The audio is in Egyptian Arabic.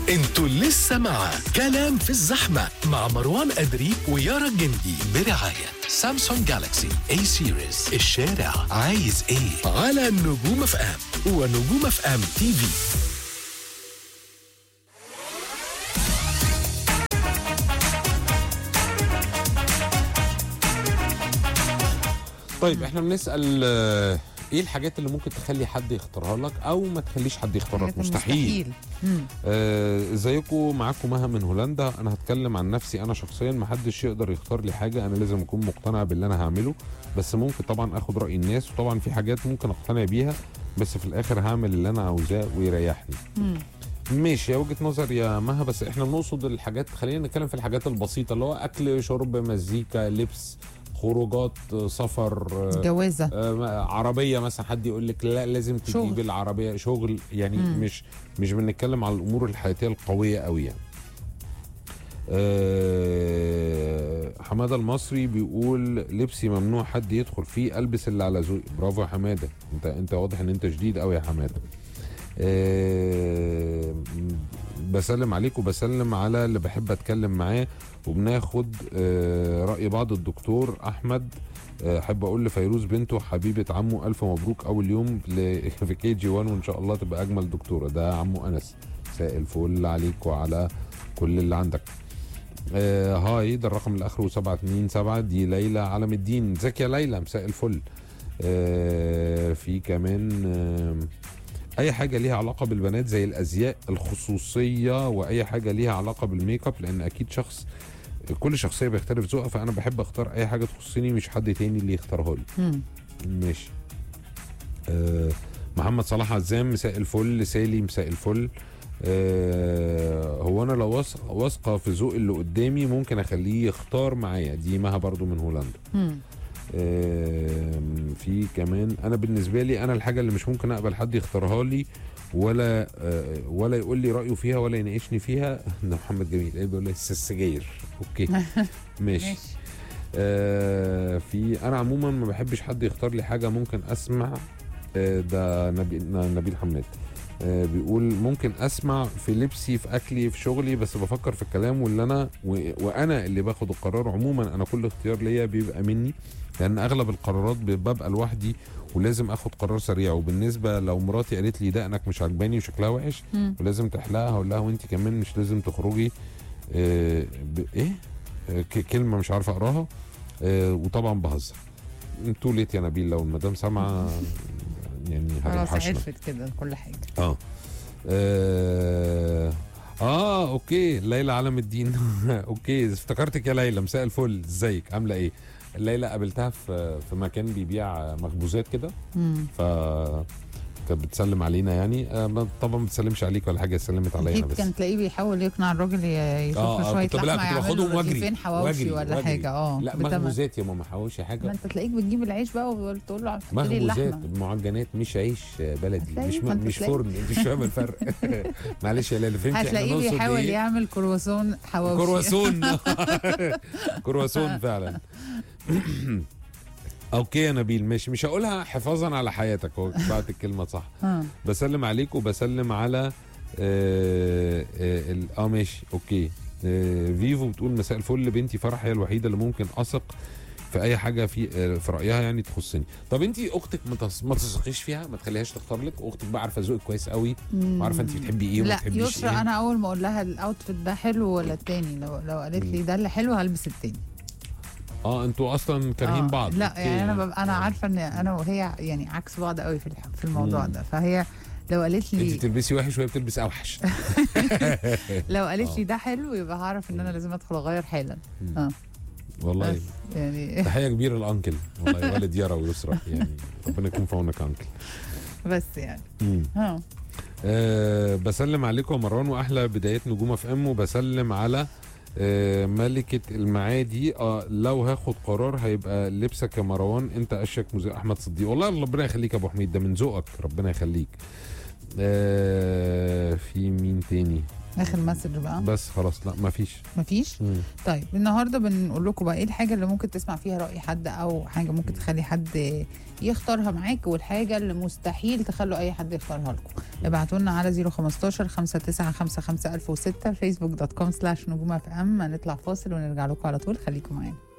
انتوا لسه مع كلام في الزحمة مع مروان أدري ويارا الجندي برعاية سامسونج جالاكسي اي سيريز الشارع عايز ايه على نجوم اف ام ونجوم اف ام تي في طيب احنا بنسال آه، ايه الحاجات اللي ممكن تخلي حد يختارها لك او ما تخليش حد يختارها لك حاجات مستحيل مم. آه، ازيكم معاكم مها من هولندا انا هتكلم عن نفسي انا شخصيا ما حدش يقدر يختار لي حاجه انا لازم اكون مقتنع باللي انا هعمله بس ممكن طبعا اخد راي الناس وطبعا في حاجات ممكن اقتنع بيها بس في الاخر هعمل اللي انا عاوزاه ويريحني مم. ماشي يا وجهه نظر يا مها بس احنا بنقصد الحاجات خلينا نتكلم في الحاجات البسيطه اللي هو اكل شرب مزيكا لبس خروجات آه، سفر آه، جوازه آه، عربيه مثلا حد يقول لك لا لازم تجيب شغل. العربيه شغل يعني مم. مش مش بنتكلم على الامور الحياتيه القويه قوي يعني آه، حماده المصري بيقول لبسي ممنوع حد يدخل فيه البس اللي على ذوقي برافو يا حماده انت انت واضح ان انت شديد قوي يا حماده آه، بسلم عليك وبسلم على اللي بحب اتكلم معاه وبناخد آه، راي بعض الدكتور احمد آه، احب اقول لفيروز بنته حبيبه عمه الف مبروك اول يوم ل- في كي جي 1 وان شاء الله تبقى اجمل دكتوره ده عمو انس مساء الفل عليك وعلى كل اللي عندك آه هاي ده الرقم اللي اخره 727 دي ليلى علم الدين ازيك يا ليلى مساء الفل آه في كمان آه اي حاجه ليها علاقه بالبنات زي الازياء الخصوصيه واي حاجه ليها علاقه بالميك اب لان اكيد شخص كل شخصيه بيختلف ذوقها فانا بحب اختار اي حاجه تخصني مش حد تاني اللي يختارها لي مم. ماشي آه محمد صلاح عزام مساء الفل سالي مساء الفل آه هو انا لو واثق- واثقه في ذوق اللي قدامي ممكن اخليه يختار معايا دي مها برضو من هولندا مم. آم، في كمان انا بالنسبه لي انا الحاجه اللي مش ممكن اقبل حد يختارها لي ولا آه، ولا يقول لي رايه فيها ولا يناقشني فيها ده محمد جميل ايه بيقول لي السجاير اوكي ماشي ماشي آه في انا عموما ما بحبش حد يختار لي حاجه ممكن اسمع آه ده نبي نبيل حماد آه بيقول ممكن اسمع في لبسي في اكلي في شغلي بس بفكر في الكلام واللي انا و- وانا اللي باخد القرار عموما انا كل اختيار ليا بيبقى مني لان اغلب القرارات ب- ببقى لوحدي ولازم اخد قرار سريع وبالنسبه لو مراتي قالت لي دقنك مش عجباني وشكلها وحش مم. ولازم تحلقها هقول لها وانت كمان مش لازم تخرجي آه ب- ايه آه ك- كلمه مش عارف اقراها آه وطبعا بهزر انتوا ليت يا نبيل لو المدام سامعه يعني خلاص هتوحشنا عرفت كده كل حاجه اه اه اه اوكي ليلى علم الدين اوكي افتكرتك يا ليلى مساء الفل ازيك عامله ايه ليلى قابلتها في في مكان بيبيع مخبوزات كده مم. ف كانت بتسلم علينا يعني آه ما- طبعا ما بتسلمش عليك ولا حاجه سلمت علينا اكيد بس كان تلاقيه بيحاول يقنع الراجل ي- يشوف آه، له آه، شويه كنت- لا، لحمه كنت يعمل باخدهم له واجري، رغيفين حواوشي واجري، ولا واجري. حاجه اه لا بتمن. مخبوزات يا ماما حواوشي ما حاجه انت تلاقيك بتجيب العيش بقى وتقول له حط لي مخبوزات اللحمه معجنات مش عيش بلدي هتلاقي- مش ما انت مش تلاقي. فرن انت مش فاهم الفرق معلش يا ليلى فهمتي احنا هتلاقيه نقصد بيحاول ايه يعمل كرواسون حواوشي كرواسون كرواسون فعلا اوكي يا نبيل ماشي مش هقولها حفاظا على حياتك هو بعت الكلمه صح ها. بسلم عليك وبسلم على اه, آه, ال- آه ماشي اوكي آه فيفو بتقول مساء الفل بنتي فرح هي الوحيده اللي ممكن اثق في اي حاجه في آه في رايها يعني تخصني طب انت اختك ما تص- ما تثقيش فيها ما تخليهاش تختار لك اختك بقى عارفه ذوقك كويس قوي وعارفه انت بتحبي ايه وما لا بتحبيش يسرا ايه انا اول ما اقول لها الاوتفيت ده حلو ولا التاني لو لو قالت لي ده اللي حلو هلبس التاني اه انتوا اصلا كارهين آه، بعض لا أوكي. يعني انا ببقى انا آه. عارفه ان انا وهي يعني عكس بعض قوي في الح- في الموضوع مم. ده فهي لو قالت انت لي بتلبسي وحش وهي بتلبس اوحش لو قالت آه. لي ده حلو يبقى هعرف ان انا لازم ادخل اغير حالا مم. اه والله بس يعني تحيه كبيره لانكل والله والد يارا ويسرا يعني ربنا يكون في عونك يا انكل بس يعني مم. ها أه بسلم عليكم يا مروان واحلى بدايات نجوم اف ام وبسلم على أه ملكة المعادي أه لو هاخد قرار هيبقى لبسك يا مروان انت اشك مذيع احمد صديق والله ربنا يخليك يا ابو حميد ده من ذوقك ربنا يخليك أه في مين تاني اخر مسج بقى بس خلاص لا ما فيش مفيش طيب النهارده بنقول لكم بقى ايه الحاجه اللي ممكن تسمع فيها راي حد او حاجه ممكن تخلي حد يختارها معاك والحاجه اللي مستحيل تخلوا اي حد يختارها لكم ابعتوا لنا على 015 5955006 فيسبوك دوت كوم سلاش نجوم اف ام هنطلع فاصل ونرجع لكم على طول خليكم معانا